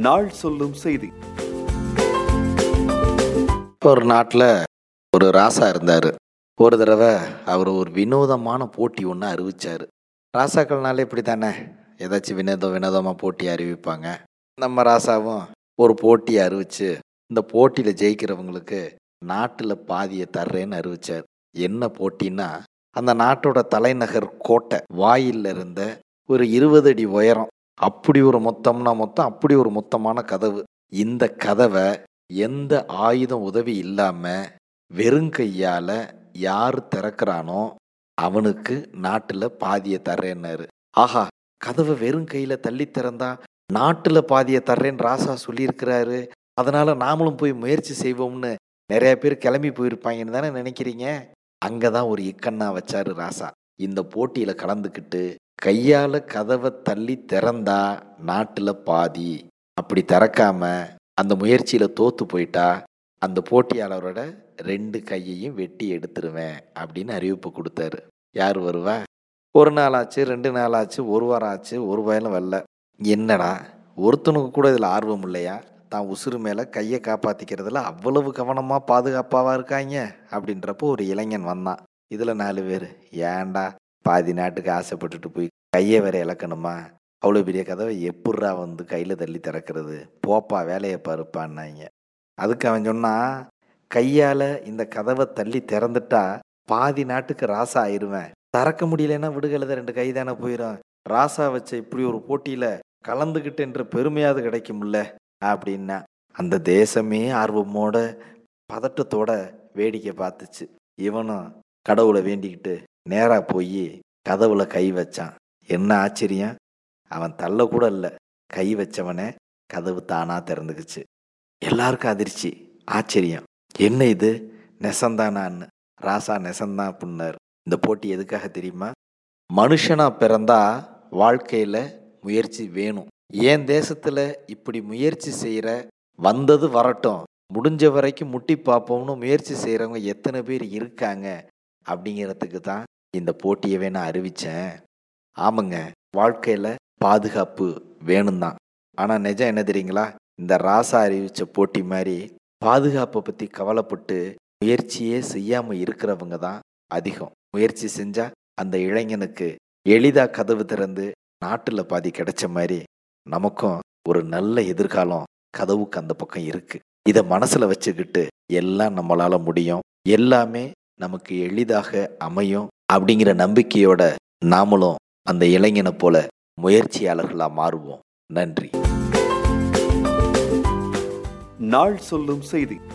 நாள் சொல்லும் செய்தி ஒரு நாட்டில் ஒரு ராசா இருந்தார் ஒரு தடவை அவர் ஒரு வினோதமான போட்டி ஒன்று அறிவிச்சார் ராசாக்கள்னாலே இப்படி தானே ஏதாச்சும் வினோதம் வினோதமாக போட்டி அறிவிப்பாங்க நம்ம ராசாவும் ஒரு போட்டியை அறிவிச்சு இந்த போட்டியில் ஜெயிக்கிறவங்களுக்கு நாட்டில் பாதியை தர்றேன்னு அறிவிச்சார் என்ன போட்டின்னா அந்த நாட்டோட தலைநகர் கோட்டை வாயில்ல இருந்த ஒரு இருபது அடி உயரம் அப்படி ஒரு மொத்தம்னா மொத்தம் அப்படி ஒரு மொத்தமான கதவு இந்த கதவை எந்த ஆயுதம் உதவி இல்லாம வெறுங்கையால யார் திறக்கிறானோ அவனுக்கு நாட்டுல பாதியை தர்றேன்னாரு ஆஹா கதவை வெறும் கையில தள்ளி திறந்தா நாட்டுல பாதியை தர்றேன்னு ராசா சொல்லியிருக்கிறாரு அதனால நாமளும் போய் முயற்சி செய்வோம்னு நிறைய பேர் கிளம்பி போயிருப்பாங்கன்னு தானே நினைக்கிறீங்க அங்கதான் ஒரு இக்கண்ணா வச்சாரு ராசா இந்த போட்டியில கலந்துக்கிட்டு கையால கதவை தள்ளி திறந்தா நாட்டுல பாதி அப்படி திறக்காம அந்த முயற்சியில தோத்து போயிட்டா அந்த போட்டியாளரோட ரெண்டு கையையும் வெட்டி எடுத்துருவேன் அப்படின்னு அறிவிப்பு கொடுத்தாரு யார் வருவா ஒரு நாள் ஆச்சு ரெண்டு நாள் ஆச்சு ஒரு வாரம் ஆச்சு ஒரு வயலும் வரல என்னடா ஒருத்தனுக்கு கூட இதில் ஆர்வம் இல்லையா தான் உசுறு மேலே கையை காப்பாற்றிக்கிறதுல அவ்வளவு கவனமாக பாதுகாப்பாக இருக்காங்க அப்படின்றப்போ ஒரு இளைஞன் வந்தான் இதில் நாலு பேர் ஏன்டா பாதி நாட்டுக்கு ஆசைப்பட்டுட்டு போய் கையை வேற இழக்கணுமா அவ்வளோ பெரிய கதவை எப்புட்றா வந்து கையில் தள்ளி திறக்கிறது போப்பா வேலையை பாருப்பான்னாங்க அதுக்கு அவன் சொன்னான் கையால் இந்த கதவை தள்ளி திறந்துட்டா பாதி நாட்டுக்கு ராசா ஆயிருவேன் திறக்க முடியலன்னா விடுகழுத ரெண்டு கை தானே போயிடும் ராசா வச்ச இப்படி ஒரு போட்டியில் கலந்துக்கிட்டு என்ற பெருமையாவது கிடைக்கும்ல அப்படின்னா அந்த தேசமே ஆர்வமோட பதட்டத்தோட வேடிக்கை பார்த்துச்சு இவனும் கடவுளை வேண்டிக்கிட்டு நேராக போய் கதவுல கை வச்சான் என்ன ஆச்சரியம் அவன் தள்ள கூட இல்லை கை வச்சவனே கதவு தானா திறந்துக்குச்சு எல்லாருக்கும் அதிர்ச்சி ஆச்சரியம் என்ன இது நெசந்தானான்னு ராசா நெசந்தான் அப்படின்னார் இந்த போட்டி எதுக்காக தெரியுமா மனுஷனா பிறந்தா வாழ்க்கையில முயற்சி வேணும் என் தேசத்துல இப்படி முயற்சி செய்யற வந்தது வரட்டும் முடிஞ்ச வரைக்கும் முட்டி பார்ப்போம்னு முயற்சி செய்கிறவங்க எத்தனை பேர் இருக்காங்க அப்படிங்கிறதுக்கு தான் இந்த போட்டியவே நான் அறிவித்தேன் ஆமாங்க வாழ்க்கையில் பாதுகாப்பு வேணும் தான் ஆனால் நிஜம் என்ன தெரியுங்களா இந்த ராசா அறிவித்த போட்டி மாதிரி பாதுகாப்பை பற்றி கவலைப்பட்டு முயற்சியே செய்யாமல் இருக்கிறவங்க தான் அதிகம் முயற்சி செஞ்சால் அந்த இளைஞனுக்கு எளிதாக கதவு திறந்து நாட்டில் பாதி கிடைச்ச மாதிரி நமக்கும் ஒரு நல்ல எதிர்காலம் கதவுக்கு அந்த பக்கம் இருக்கு இதை மனசுல வச்சுக்கிட்டு எல்லாம் நம்மளால முடியும் எல்லாமே நமக்கு எளிதாக அமையும் அப்படிங்கிற நம்பிக்கையோட நாமளும் அந்த இளைஞனை போல முயற்சியாளர்களா மாறுவோம் நன்றி நாள் சொல்லும் செய்தி